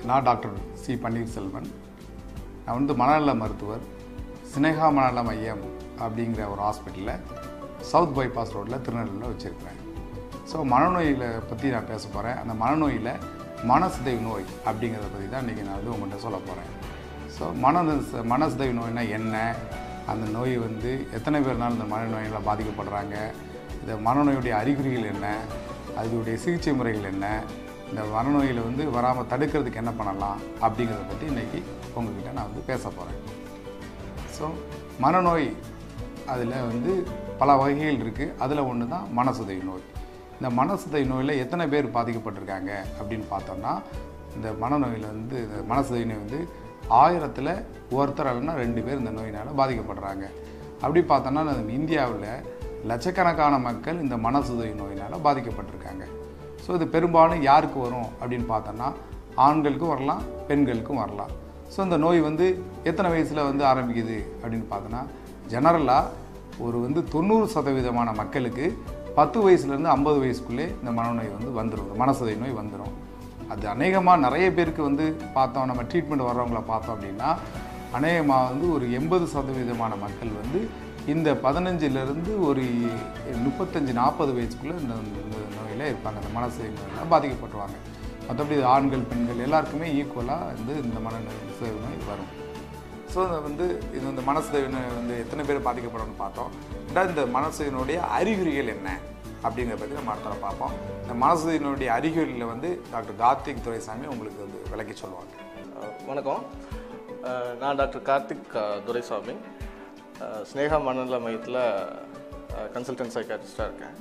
நான் doctor C Panneerselvan நான் வந்து மனநல மருத்துவர் சினேகா மனநல மையம் அப்படிங்கிற ஒரு ஹாஸ்பிட்டலில் சவுத் பைபாஸ் ரோட்டில் திருநெல்வேலியில் வச்சுருக்கிறேன் ஸோ மனநோயில் பற்றி நான் பேச போகிறேன் அந்த மனநோயில் மனசிதைவு நோய் அப்படிங்கிறத பற்றி தான் இன்றைக்கி நான் வந்து உங்கள்கிட்ட சொல்ல போகிறேன் ஸோ மன மனசிதைவு நோய்னா என்ன அந்த நோய் வந்து எத்தனை பேர்னாலும் இந்த மனநோயால் பாதிக்கப்படுறாங்க இந்த மனநோயுடைய அறிகுறிகள் என்ன அதனுடைய சிகிச்சை முறைகள் என்ன இந்த மனநோயில் வந்து வராமல் தடுக்கிறதுக்கு என்ன பண்ணலாம் அப்படிங்கிறத பற்றி இன்றைக்கி உங்ககிட்ட நான் வந்து பேச போகிறேன் ஸோ மனநோய் அதில் வந்து பல வகைகள் இருக்குது அதில் ஒன்று தான் மனசுதை நோய் இந்த மனசுதை நோயில் எத்தனை பேர் பாதிக்கப்பட்டிருக்காங்க அப்படின்னு பார்த்தோம்னா இந்த மனநோயில் வந்து இந்த மனசுதை நோய் வந்து ஆயிரத்தில் ஒருத்தர் இல்லைன்னா ரெண்டு பேர் இந்த நோயினால் பாதிக்கப்படுறாங்க அப்படி பார்த்தோன்னா நம்ம இந்தியாவில் லட்சக்கணக்கான மக்கள் இந்த மனசுதை நோயினால் பாதிக்கப்பட்டிருக்காங்க ஸோ இது பெரும்பாலும் யாருக்கு வரும் அப்படின்னு பார்த்தோன்னா ஆண்களுக்கும் வரலாம் பெண்களுக்கும் வரலாம் ஸோ இந்த நோய் வந்து எத்தனை வயசில் வந்து ஆரம்பிக்குது அப்படின்னு பார்த்தோன்னா ஜெனரலாக ஒரு வந்து தொண்ணூறு சதவீதமான மக்களுக்கு பத்து வயசுலேருந்து ஐம்பது வயசுக்குள்ளே இந்த மனநோய் வந்து வந்துடும் இந்த மனசுதை நோய் வந்துடும் அது அநேகமாக நிறைய பேருக்கு வந்து பார்த்தோம் நம்ம ட்ரீட்மெண்ட் வர்றவங்கள பார்த்தோம் அப்படின்னா அநேகமாக வந்து ஒரு எண்பது சதவீதமான மக்கள் வந்து இந்த பதினஞ்சிலேருந்து ஒரு முப்பத்தஞ்சு நாற்பது வயசுக்குள்ளே இந்த இந்த நோயில் இருப்பாங்க இந்த மனசு நோயில் பாதிக்கப்பட்டுருவாங்க மற்றபடி இது ஆண்கள் பெண்கள் எல்லாருக்குமே ஈக்குவலாக வந்து இந்த மனநோய் நோய் வரும் ஸோ இது வந்து இது வந்து மனசு நோய் வந்து எத்தனை பேர் பாதிக்கப்படணும்னு பார்த்தோம் ரெண்டாவது இந்த மனசினுடைய அறிகுறிகள் என்ன அப்படிங்கிறத பற்றி நம்ம அடுத்த பார்ப்போம் இந்த மனசினுடைய அறிகுறிகளில் வந்து டாக்டர் கார்த்திக் துரைசாமி உங்களுக்கு வந்து விளக்கி சொல்லுவாங்க அஹ் வணக்கம் அஹ் நான் டாக்டர் கார்த்திக் அஹ், துரைசாமி அஹ், ஸ்னேகா மனநல மையத்தில் கன்சல்டன்ட் சைக்காட்ரிஸ்டாக இருக்கேன்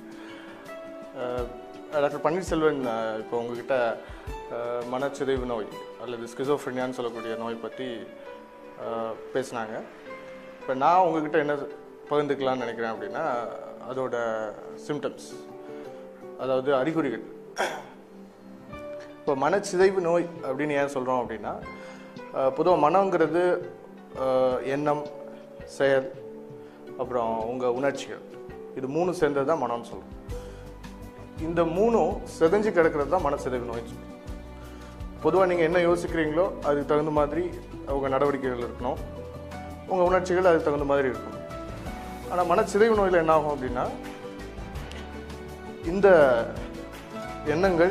அஹ், டாக்டர் பன்னீர்செல்வன் அஹ், இப்போ உங்ககிட்ட அஹ், மனச்சிதைவு நோய் அல்லது ஸ்கிசோஃப்ரினியான்னு சொல்லக்கூடிய நோய் பற்றி அஹ், பேசுனாங்க இப்போ நான் உங்ககிட்ட என்ன பகிர்ந்துக்கலாம்னு நினைக்கிறேன் அப்படின்னா அதோட சிம்டம்ஸ் அதாவது அறிகுறிகள் இப்போ மனச்சிதைவு நோய் அப்படின்னு ஏன் சொல்கிறோம் அப்படின்னா பொதுவாக மனங்கிறது அஹ், எண்ணம் செயல் அப்புறம் உங்கள் உணர்ச்சிகள் இது மூணு சேர்ந்தது தான் மனம்னு சொல்கிறோம் இந்த மூணும் செதஞ்சு கிடக்கிறது தான் மனச்சிதைவு நோய்னு சொல்கிறோம் பொதுவாக நீங்கள் என்ன யோசிக்கிறீங்களோ அதுக்கு தகுந்த மாதிரி உங்கள் நடவடிக்கைகள் இருக்கணும் உங்கள் உணர்ச்சிகள் அதுக்கு தகுந்த மாதிரி இருக்கணும் ஆனால் மனச்சிதைவு நோயில் என்ன ஆகும் அப்படின்னா இந்த எண்ணங்கள்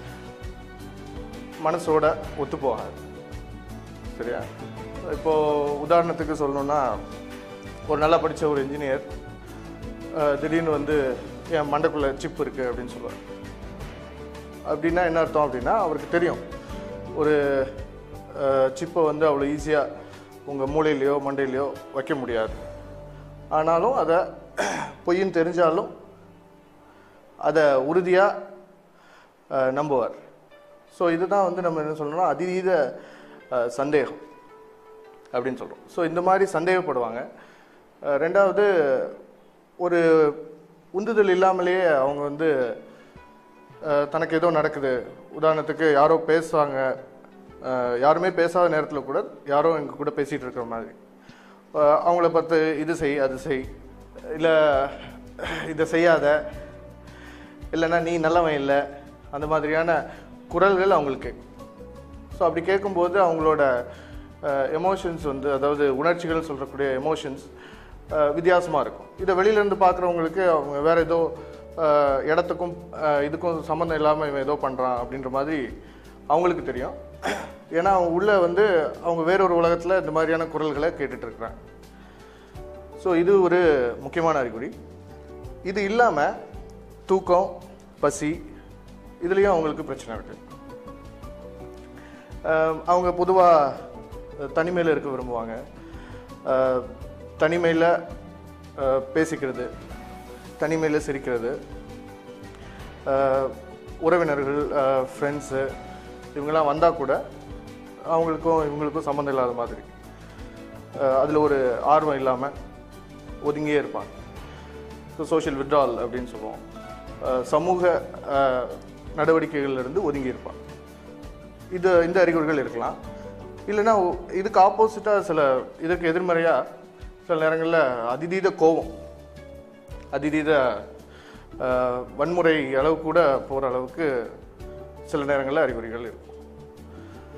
மனசோட ஒத்து போகாது சரியா இப்போ உதாரணத்துக்கு சொல்லணும்னா ஒரு நல்லா படித்த ஒரு இன்ஜினியர் திடீர்னு வந்து என் மண்டைக்குள்ள சிப் இருக்குது அப்படின்னு சொல்லுவார் அப்படின்னா என்ன அர்த்தம் அப்படின்னா அவருக்கு தெரியும் ஒரு சிப்பை வந்து அவ்வளோ ஈஸியாக உங்கள் மூளையிலையோ மண்டையிலையோ வைக்க முடியாது ஆனாலும் அதை பொய்ன்னு தெரிஞ்சாலும் அதை உறுதியாக நம்புவார் ஸோ இதுதான் வந்து நம்ம என்ன சொல்லணும்னா அதீத அஹ், சந்தேகம் அப்படின்னு சொல்கிறோம் ஸோ இந்த மாதிரி சந்தேகப்படுவாங்க அஹ், ரெண்டாவது ஒரு உந்துதல் இல்லாமலேயே அவங்க வந்து அஹ், தனக்கு ஏதோ நடக்குது உதாரணத்துக்கு யாரோ பேசுவாங்க அஹ், யாருமே பேசாத நேரத்தில் கூட யாரோ எங்க கூட பேசிகிட்டு இருக்கிற மாதிரி அஹ், அவங்கள பார்த்து இது செய் அது செய் இல்லை இதை செய்யாத இல்லைன்னா நீ நல்லவன் இல்லை அந்த மாதிரியான குரல்கள் அவங்களுக்கு கேட்கும் ஸோ அப்படி கேட்கும்போது அவங்களோட எமோஷன்ஸ் வந்து அதாவது உணர்ச்சிகள் சொல்கிறக்கூடிய எமோஷன்ஸ் வித்தியாசமாக இருக்கும் இதை வெளியிலேருந்து பார்க்குறவங்களுக்கு அவங்க வேற ஏதோ அஹ், இடத்துக்கும் அஹ், இதுக்கும் சம்மந்தம் இல்லாமல் இவன் ஏதோ பண்ணுறான் அப்படின்ற மாதிரி அவங்களுக்கு தெரியும் ஏன்னா அவங்க உள்ளே வந்து அவங்க வேறொரு உலகத்தில் இந்த மாதிரியான குரல்களை கேட்டுட்டு இருக்கிறாங்க ஸோ இது ஒரு முக்கியமான அறிகுறி இது இல்லாமல் தூக்கம் பசி இதுலேயும் அவங்களுக்கு பிரச்சனை இருக்குது அவங்க பொதுவாக தனிமையில் இருக்க விரும்புவாங்க தனிமையில் பேசிக்கிறது தனிமையில் சிரிக்கிறது அஹ், உறவினர்கள் ஃப்ரெண்ட்ஸு இவங்கெல்லாம் வந்தால் கூட அவங்களுக்கும் இவங்களுக்கும் சம்மந்தம் இல்லாத மாதிரி அதில் ஒரு ஆர்வம் இல்லாமல் ஒதுங்கியே இருப்பாங்க ஸோ சோஷியல் விட்ரால் அப்படின்னு சொல்லுவோம் அஹ் சமூக அஹ், நடவடிக்கைகள்ல இருந்து ஒதுங்கி இருப்பாங்க இது இந்த அறிகுறிகள் இருக்கலாம் இல்லைன்னா ஒ- இதுக்கு ஆப்போசிட்டாக சில இதற்கு எதிர்மறையாக சில நேரங்களில் அதிதீத கோபம் அதிதீத அஹ், வன்முறை அளவு கூட போகிற அளவுக்கு சில நேரங்களில் அறிகுறிகள் இருக்கும்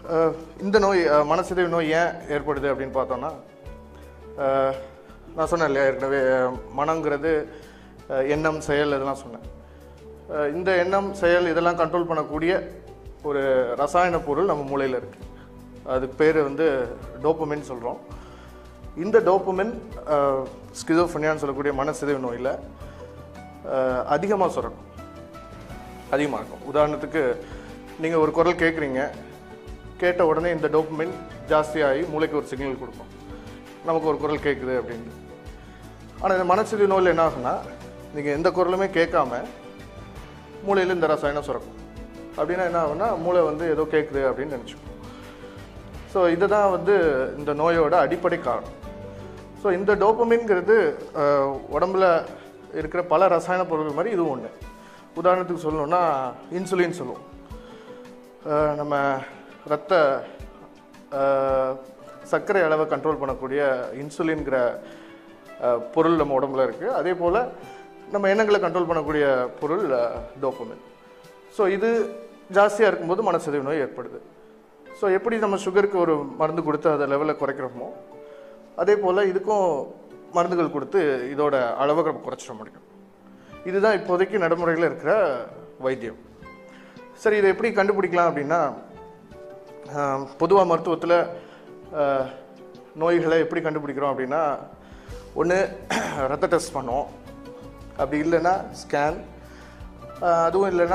அஹ், இந்த நோய் அஹ், மனசிதைவு நோய் ஏன் ஏற்படுது அப்படின்னு பார்த்தோம்னா அஹ், நான் சொன்னேன் இல்லையா ஏற்கனவே அஹ், மனங்கிறது அஹ், எண்ணம் செயல் இதெல்லாம் சொன்னேன் அஹ், இந்த எண்ணம் செயல் இதெல்லாம் கண்ட்ரோல் பண்ணக்கூடிய ஒரு ரசாயன பொருள் நம்ம மூளையில் இருக்குது அதுக்கு பேர் வந்து டோப்பமின் சொல்கிறோம் இந்த டோப்பமின் ஸ்கிசோஃபனியான்னு சொல்லக்கூடிய மனசிதைவு நோயில் அதிகமாக சுரக்கும் அதிகமாக இருக்கும் உதாரணத்துக்கு நீங்கள் ஒரு குரல் கேட்குறீங்க கேட்ட உடனே இந்த டோப்பமின் ஜாஸ்தியாகி மூளைக்கு ஒரு சிக்னல் கொடுக்கும் நமக்கு ஒரு குரல் கேட்குது அப்படின்னு ஆனால் இந்த மனசிதைவு நோயில் என்ன ஆகும்னா நீங்கள் எந்த குரலுமே கேட்காம மூளையில் இந்த ரசாயனம் சுரக்கும் அப்படின்னா என்ன ஆகும்னா மூளை வந்து ஏதோ கேட்குது அப்படின்னு நினச்சிக்கும் ஸோ இதுதான் வந்து இந்த நோயோட அடிப்படை காரணம் ஸோ இந்த டோப்பமின்ங்கிறது அஹ், உடம்புல இருக்கிற பல ரசாயன பொருட்கள் மாதிரி இதுவும் ஒன்று உதாரணத்துக்கு சொல்லணும்னா இன்சுலின் சொல்லுவோம் அஹ், நம்ம ரத்த அஹ், சர்க்கரை அளவை கண்ட்ரோல் பண்ணக்கூடிய இன்சுலின்கிற அஹ், பொருள் நம்ம உடம்புல இருக்குது அதே போல் நம்ம எண்ணங்களை கண்ட்ரோல் பண்ணக்கூடிய பொருள் டோப்பமின் ஸோ இது ஜாஸ்தியாக இருக்கும்போது மனசிதைவு நோய் ஏற்படுது ஸோ எப்படி நம்ம சுகருக்கு ஒரு மருந்து கொடுத்து அதை லெவலை குறைக்கிறோமோ அதே போல் இதுக்கும் மருந்துகள் கொடுத்து இதோட அளவை நம்ம குறைச்சிட முடியும் இதுதான் இப்போதைக்கு நடைமுறையில் இருக்கிற வைத்தியம் சரி இதை எப்படி கண்டுபிடிக்கலாம் அப்படின்னா பொதுவாக மருத்துவத்தில் நோய்களை எப்படி கண்டுபிடிக்கிறோம் அப்படின்னா ஒன்று ரத்த டெஸ்ட் பண்ணோம் அப்படி இல்லைன்னா ஸ்கேன் அதுவும் இல்லைன்னா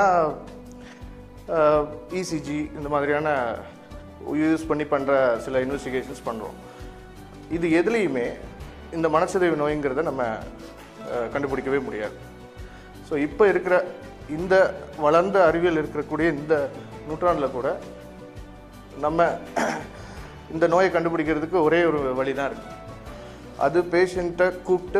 இசிஜி இந்த மாதிரியான யூஸ் பண்ணி பண்ணுற சில இன்வெஸ்டிகேஷன்ஸ் பண்ணுறோம் இது எதுலேயுமே இந்த மனசிதைவு நோய்ங்கிறத நம்ம அஹ், கண்டுபிடிக்கவே முடியாது ஸோ இப்போ இருக்கிற இந்த வளர்ந்த அறிவியல் இருக்கக்கூடிய இந்த நூற்றாண்டில் கூட நம்ம இந்த நோயை கண்டுபிடிக்கிறதுக்கு ஒரே ஒரு வழி தான் இருக்குது அது பேஷண்ட்டை கூப்பிட்டு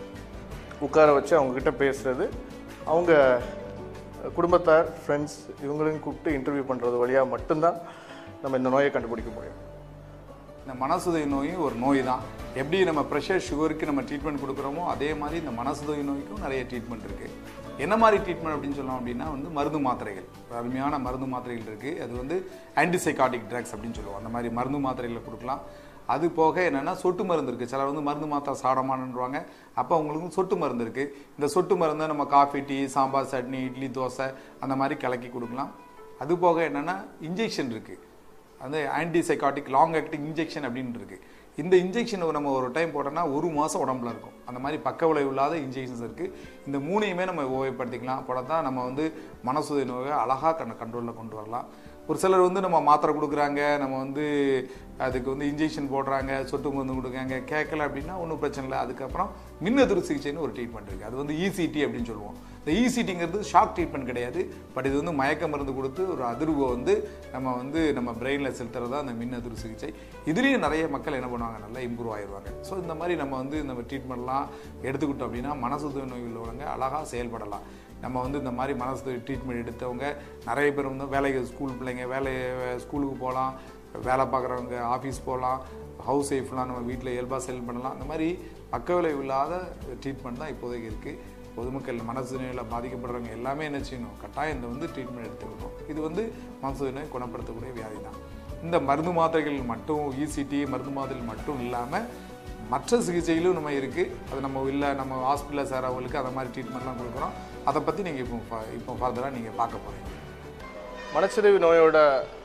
உட்கார வச்சு அவங்கக்கிட்ட பேசுகிறது அவங்க குடும்பத்தார் ஃப்ரெண்ட்ஸ் இவங்களையும் கூப்பிட்டு இன்டர்வியூ பண்ணுறது வழியாக மட்டும்தான் நம்ம இந்த நோயை கண்டுபிடிக்க முடியும் இந்த மனசுதை நோயும் ஒரு நோய் தான் எப்படி நம்ம ப்ரெஷர் சுகருக்கு நம்ம ட்ரீட்மெண்ட் கொடுக்குறோமோ அதே மாதிரி இந்த மனசுதை நோய்க்கும் நிறைய ட்ரீட்மெண்ட் இருக்குது என்ன மாதிரி ட்ரீட்மெண்ட் அப்படின்னு சொல்லலாம் அப்படின்னா வந்து மருந்து மாத்திரைகள் அருமையான மருந்து மாத்திரைகள் இருக்குது அது வந்து ஆன்டிசைகாட்டிக் ட்ரக்ஸ் அப்படின்னு சொல்லுவோம் அந்த மாதிரி மருந்து மாத்திரைகளை கொடுக்கலாம் அது போக என்னென்னா சொட்டு மருந்து இருக்குது சிலர் வந்து மருந்து மாத்திரை சாடமானுன்றவாங்க அப்போ அவங்களுக்கு சொட்டு மருந்து இருக்குது இந்த சொட்டு மருந்தை நம்ம காஃபி டீ சாம்பார் சட்னி இட்லி தோசை அந்த மாதிரி கலக்கி கொடுக்கலாம் அது போக என்னென்னா இன்ஜெக்ஷன் இருக்குது அந்த ஆன்டிசைகாட்டிக் லாங் ஆக்டிங் இன்ஜெக்ஷன் அப்படின்னு இருக்கு இந்த இன்ஜெக்ஷன் நம்ம ஒரு டைம் போட்டோம்னா ஒரு மாதம் உடம்புல இருக்கும் அந்த மாதிரி பக்க விளைவு இல்லாத இன்ஜெக்ஷன்ஸ் இருக்குது இந்த மூணையுமே நம்ம உபயோகப்படுத்திக்கலாம் போட தான் நம்ம வந்து மனசுதை நோயை அழகாக கண் கண்ட்ரோலில் கொண்டு வரலாம் ஒரு சிலர் வந்து நம்ம மாத்திரை கொடுக்குறாங்க நம்ம வந்து அதுக்கு வந்து இன்ஜெக்ஷன் போடுறாங்க சொட்டு மருந்து கொடுக்குறாங்க கேட்கல அப்படின்னா ஒன்றும் பிரச்சனை இல்லை அதுக்கப்புறம் மின்னதிர் சிகிச்சைன்னு ஒரு ட்ரீட்மெண்ட் இருக்குது அது வந்து இசிடி அப்படின்னு சொல்லுவோம் இந்த இசிடிங்கிறது ஷாக் ட்ரீட்மெண்ட் கிடையாது பட் இது வந்து மயக்க மருந்து கொடுத்து ஒரு அதிர்வை வந்து நம்ம வந்து நம்ம பிரெயினில் செலுத்துறது தான் அந்த மின் அதிர்வு சிகிச்சை இதுலேயும் நிறைய மக்கள் என்ன பண்ணுவாங்க நல்லா இம்ப்ரூவ் ஆயிடுவாங்க ஸோ இந்த மாதிரி நம்ம வந்து இந்த ட்ரீட்மெண்ட்லாம் எடுத்துக்கிட்டோம் அப்படின்னா மனசுதவி நோய் உள்ளவங்க அழகாக செயல்படலாம் நம்ம வந்து இந்த மாதிரி மனசு ட்ரீட்மெண்ட் எடுத்தவங்க நிறைய பேர் வந்து வேலைக்கு ஸ்கூல் பிள்ளைங்க வேலை ஸ்கூலுக்கு போகலாம் வேலை பார்க்குறவங்க ஆஃபீஸ் போகலாம் ஹவுஸ் ஒய்ஃப்லாம் நம்ம வீட்டில் இயல்பாக செயல் பண்ணலாம் அந்த மாதிரி பக்க விளைவு இல்லாத ட்ரீட்மெண்ட் தான் இப்போதைக்கு இருக்குது பொதுமக்கள் மனசு நோயில் பாதிக்கப்படுறவங்க எல்லாமே என்ன செய்யணும் கட்டாயம் இந்த வந்து ட்ரீட்மெண்ட் எடுத்துக்கணும் இது வந்து மனசு நோய் குணப்படுத்தக்கூடிய வியாதி தான் இந்த மருந்து மாத்திரைகள் மட்டும் இசிடி மருந்து மாத்திரைகள் மட்டும் இல்லாமல் மற்ற சிகிச்சைகளும் நம்ம இருக்குது அது நம்ம இல்லை நம்ம ஹாஸ்பிட்டலில் சேரவங்களுக்கு அந்த மாதிரி ட்ரீட்மெண்ட்லாம் கொடுக்குறோம் அதை பற்றி நீங்கள் இப்போ ஃப- இப்போ ஃபர்தராக நீங்கள் பார்க்க போகிறீங்க மனச்சிதைவு நோயோட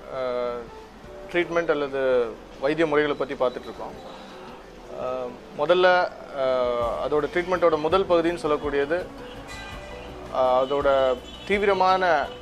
ட்ரீட்மெண்ட் அல்லது வைத்திய முறைகளை பற்றி பார்த்துட்ருக்கோம் முதல்ல அஹ், அதோட ட்ரீட்மெண்ட்டோட முதல் பகுதின்னு சொல்லக்கூடியது அஹ், அதோட தீவிரமான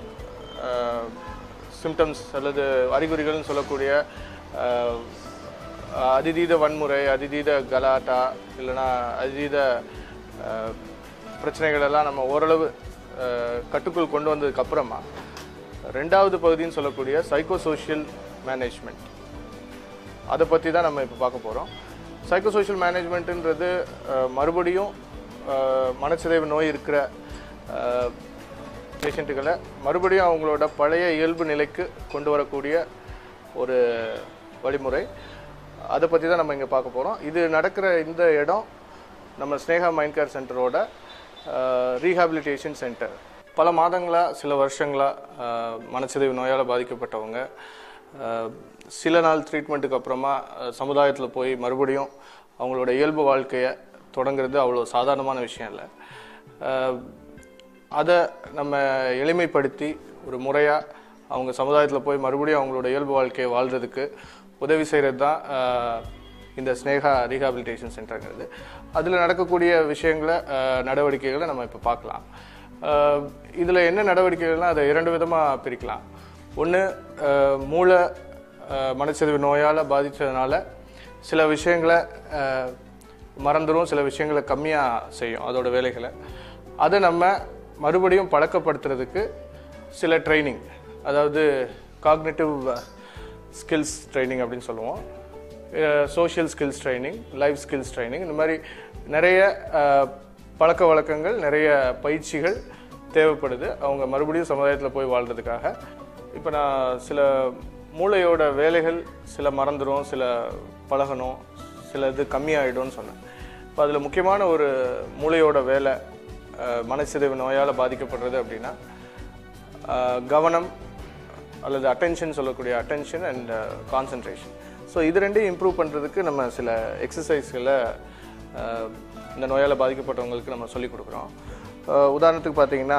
சிம்டம்ஸ் அல்லது அறிகுறிகள்னு சொல்லக்கூடிய அஹ், அதிதீத வன்முறை அதிதீத கலாட்டா இல்லைன்னா அதிதீத அஹ், பிரச்சனைகள் எல்லாம் நம்ம ஓரளவு அஹ், கட்டுக்குள் கொண்டு வந்ததுக்கு அப்புறமா ரெண்டாவது பகுதின்னு சொல்லக்கூடிய சைக்கோ சோஷியல் மேனேஜ்மெண்ட் அதை பற்றி தான் நம்ம இப்போ பார்க்க போகிறோம் சைக்கோ சோஷியல் மேனேஜ்மெண்ட்டுன்றது மறுபடியும் அஹ், மனச்சிதைவு நோய் இருக்கிற பேஷண்ட்டுகளை மறுபடியும் அவங்களோட பழைய இயல்பு நிலைக்கு கொண்டு வரக்கூடிய ஒரு வழிமுறை அதை பற்றி தான் நம்ம இங்கே பார்க்க போகிறோம் இது நடக்கிற இந்த இடம் நம்ம ஸ்னேகா மைண்ட் கேர் சென்டரோட ரீஹாபிலிட்டேஷன் சென்டர் பல மாதங்களாக சில வருஷங்களாக மனச்சிதைவு நோயால் பாதிக்கப்பட்டவங்க அஹ், சில நாள் ட்ரீட்மெண்ட்டுக்கு அப்புறமா சமுதாயத்தில் போய் மறுபடியும் அவங்களோட இயல்பு வாழ்க்கையை தொடங்குறது அவ்வளோ சாதாரணமான விஷயம் இல்லை அஹ், அதை நம்ம எளிமைப்படுத்தி ஒரு முறையாக அவங்க சமுதாயத்தில் போய் மறுபடியும் அவங்களோட இயல்பு வாழ்க்கையை வாழ்கிறதுக்கு உதவி செய்கிறது தான் அஹ், இந்த ஸ்னேகா ரீஹாபிலிட்டேஷன் சென்டருங்கிறது அதில் நடக்கக்கூடிய விஷயங்களை அஹ், நடவடிக்கைகளை நம்ம இப்போ பார்க்கலாம் இதில் என்ன நடவடிக்கைகள்லாம் அதை இரண்டு விதமாக பிரிக்கலாம் ஒன்று மூளை அஹ், மனச்சிதைவு நோயால் பாதித்ததுனால சில விஷயங்களை அஹ், மறந்துடும் சில விஷயங்களை கம்மியாக செய்யும் அதோட வேலைகளை அதை நம்ம மறுபடியும் பழக்கப்படுத்துறதுக்கு சில ட்ரைனிங் அதாவது காக்னேட்டிவ் ஸ்கில்ஸ் ட்ரைனிங் அப்படின்னு சொல்லுவோம் social skills training life skills training இந்த மாதிரி நிறைய அஹ், பழக்க வழக்கங்கள் நிறைய பயிற்சிகள் தேவைப்படுது அவங்க மறுபடியும் சமுதாயத்தில் போய் வாழ்றதுக்காக இப்போ நான் சில மூளையோட வேலைகள் சில மறந்துடும் சில பழகணும் சில இது கம்மியாயிடும்னு சொன்னேன் இப்போ அதில் முக்கியமான ஒரு மூளையோட வேலை அஹ், மனச்சிதைவு நோயால் பாதிக்கப்படுறது அப்படின்னா அஹ், கவனம் அல்லது அட்டென்ஷன் சொல்லக்கூடிய அட்டென்ஷன் அண்ட் கான்சன்ட்ரேஷன் ஸோ இது ரெண்டையும் இம்ப்ரூவ் பண்ணுறதுக்கு நம்ம சில எக்ஸசைஸ்களை இந்த நோயால் பாதிக்கப்பட்டவங்களுக்கு நம்ம சொல்லிக் கொடுக்குறோம் அஹ், உதாரணத்துக்கு பார்த்தீங்கன்னா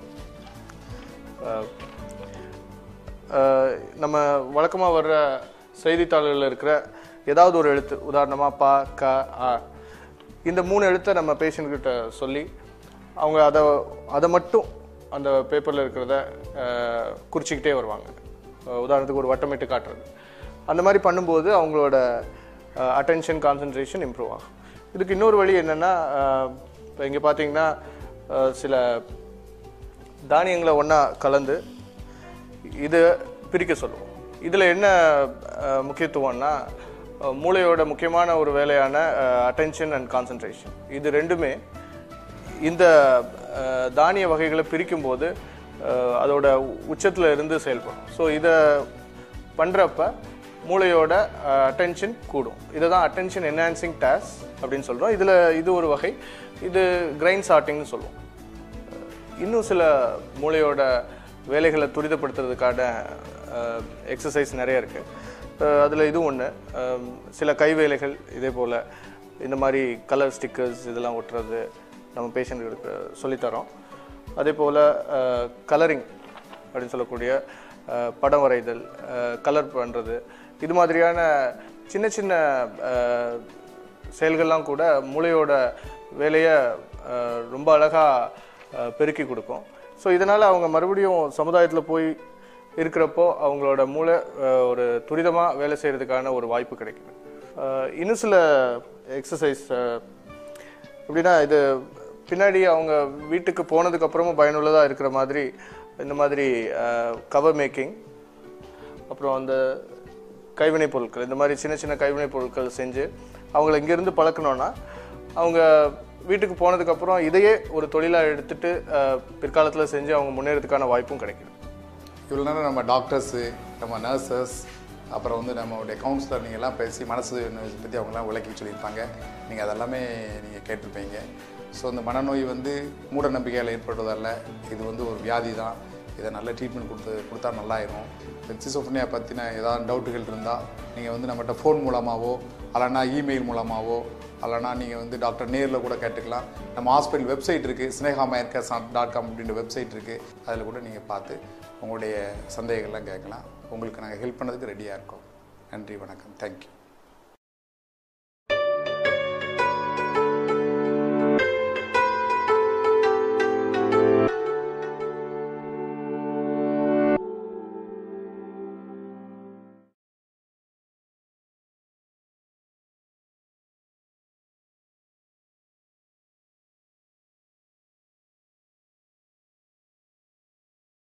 அஹ், அஹ், நம்ம வழக்கமாக வர்ற செய்தித்தாள்களில் இருக்கிற ஏதாவது ஒரு எழுத்து உதாரணமாக ப க ஆ இந்த மூணு எழுத்தை நம்ம patient கிட்ட சொல்லி அவங்க அதை அதை மட்டும் அந்த பேப்பரில் இருக்கிறத அஹ், குறிச்சிக்கிட்டே வருவாங்க அஹ், உதாரணத்துக்கு ஒரு வட்டமிட்டு காட்டுறது அந்த மாதிரி பண்ணும்போது அவங்களோட அட்டென்ஷன் கான்சன்ட்ரேஷன் இம்ப்ரூவ் ஆகும் இதுக்கு இன்னொரு வழி என்னென்னா இப்போ இங்கே பார்த்தீங்கன்னா அஹ், சில தானியங்களை ஒன்றா கலந்து இது பிரிக்க சொல்லுவோம் இதில் என்ன அஹ், முக்கியத்துவம்னா அஹ், மூளையோட முக்கியமான ஒரு வேலையான அட்டென்ஷன் அண்ட் கான்சன்ட்ரேஷன் இது ரெண்டுமே இந்த அஹ், தானிய வகைகளை பிரிக்கும்போது அஹ், அதோட உச்சத்தில் இருந்து செயல்படும் ஸோ இதை பண்ணுறப்ப மூளையோட அட்டென்ஷன் கூடும் இதை தான் அட்டென்ஷன் என்ஹான்சிங் டாஸ் அப்படின்னு சொல்கிறோம் இதில் இது ஒரு வகை இது கிரைன் சார்ட்டிங்னு சொல்லுவோம் இன்னும் சில மூளையோட வேலைகளை துரிதப்படுத்துறதுக்கான எக்ஸசைஸ் நிறைய இருக்குது அதில் இதுவும் ஒன்று சில கை வேலைகள் இதே போல் இந்த மாதிரி கலர் ஸ்டிக்கர்ஸ் இதெல்லாம் ஒட்டுறது நம்ம பேஷண்ட்களுக்கு சொல்லித்தரோம் அதே போல் கலரிங் அப்படின்னு சொல்லக்கூடிய அஹ், படம் வரைதல் கலர் பண்ணுறது இது மாதிரியான சின்ன சின்ன அஹ், செயல்கள்லாம் கூட மூளையோட வேலையை அஹ், ரொம்ப அழகாக பெருக்கி கொடுக்கும் ஸோ இதனால் அவங்க மறுபடியும் சமுதாயத்தில் போய் இருக்கிறப்போ அவங்களோட மூளை அஹ், ஒரு துரிதமாக வேலை செய்கிறதுக்கான ஒரு வாய்ப்பு கிடைக்குது அஹ், இன்னும் சில எக்ஸசைஸ் எப்படின்னா இது பின்னாடி அவங்க வீட்டுக்கு போனதுக்கு அப்புறமும் பயனுள்ளதாக இருக்கிற மாதிரி இந்த மாதிரி கவர் மேக்கிங் அப்புறம் அந்த கைவினைப் பொருட்கள் இந்த மாதிரி சின்ன சின்ன கைவினைப் பொருட்கள் செஞ்சு அவங்கள இங்கேருந்து பழக்கணும்னா அவங்க வீட்டுக்கு போனதுக்கப்புறம் இதையே ஒரு தொழிலாக எடுத்துட்டு பிற்காலத்தில் செஞ்சு அவங்க முன்னேறதுக்கான வாய்ப்பும் கிடைக்குது இவ்வளோ நேரம் நம்ம டாக்டர்ஸு நம்ம நர்சஸ் அப்புறம் வந்து நம்மளுடைய கவுன்சிலர் நீங்கள் எல்லாம் பேசி மனசு நோய் பற்றி அவங்கெல்லாம் விளக்கி சொல்லியிருப்பாங்க நீங்கள் அதெல்லாமே நீங்கள் கேட்டிருப்பீங்க ஸோ இந்த மனநோய் வந்து மூட நம்பிக்கையால் ஏற்படுவதல்ல இது வந்து ஒரு வியாதி தான் இதை நல்ல ட்ரீட்மெண்ட் கொடுத்து கொடுத்தா நல்லாயிரும் சிசோஃபனியா பற்றின ஏதாவது டவுட்டுகள் இருந்தால் நீங்கள் வந்து நம்மகிட்ட ஃபோன் மூலமாகவோ அல்லனா இமெயில் மூலமாகவோ அல்லனா நீங்கள் வந்து டாக்டர் நேரில் கூட கேட்டுக்கலாம் நம்ம ஹாஸ்பிட்டல் வெப்சைட் இருக்குது ஸ்னேகா மயர்கஸ் டாட் காம் அப்படின்ற வெப்சைட் இருக்குது அதில் கூட நீங்கள் பார்த்து உங்களுடைய சந்தேகங்கள்லாம் கேட்கலாம் உங்களுக்கு நாங்கள் ஹெல்ப் பண்ணதுக்கு ரெடியாக இருக்கோம் நன்றி வணக்கம் தேங்க்யூ